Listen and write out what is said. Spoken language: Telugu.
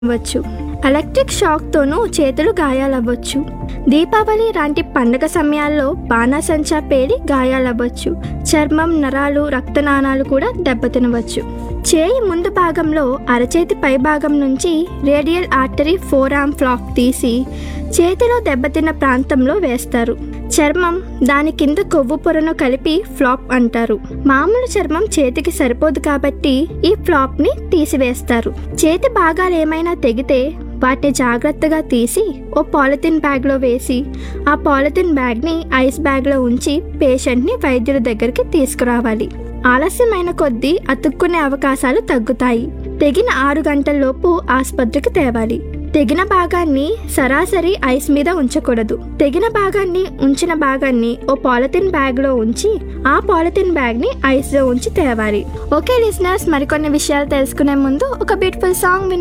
వచ్చు ఎలక్ట్రిక్ షాక్తోనూ చేతులు గాయాలవ్వచ్చు దీపావళి లాంటి పండగ సమయాల్లో బాణాసంచా పేలి గాయాలవ్వచ్చు చర్మం నరాలు రక్తనాళాలు కూడా దెబ్బతినవచ్చు చేయి ముందు భాగంలో అరచేతి పై భాగం నుంచి రేడియల్ ఆర్టరీ ఫోరామ్ ఫ్లాక్ తీసి చేతిలో దెబ్బతిన్న ప్రాంతంలో వేస్తారు చర్మం దాని కింద కొవ్వు పొరను కలిపి ఫ్లాప్ అంటారు మామూలు చర్మం చేతికి సరిపోదు కాబట్టి ఈ ఫ్లాప్ ని తీసివేస్తారు చేతి భాగాలు ఏమైనా తెగితే వాటిని జాగ్రత్తగా తీసి ఓ పాలిథిన్ బ్యాగ్లో వేసి ఆ పాలిథిన్ బ్యాగ్ని ఐస్ బ్యాగ్లో ఉంచి పేషెంట్ని వైద్యుడి దగ్గరికి తీసుకురావాలి ఆలస్యమైన కొద్దీ అతుక్కునే అవకాశాలు తగ్గుతాయి తెగిన ఆరు గంటల్లోపు ఆసుపత్రికి తేవాలి తెగిన భాగాన్ని సరాసరి ఐస్ మీద ఉంచకూడదు తెగిన భాగాన్ని ఉంచిన భాగాన్ని ఓ పాలిథిన్ బ్యాగ్లో ఉంచి ఆ పాలిథిన్ బ్యాగ్ని ఐస్లో ఉంచి తేవాలి ఓకే లిసనర్స్ మరికొన్ని విషయాలు తెలుసుకునే ముందు ఒక బ్యూటిఫుల్ సాంగ్ వినే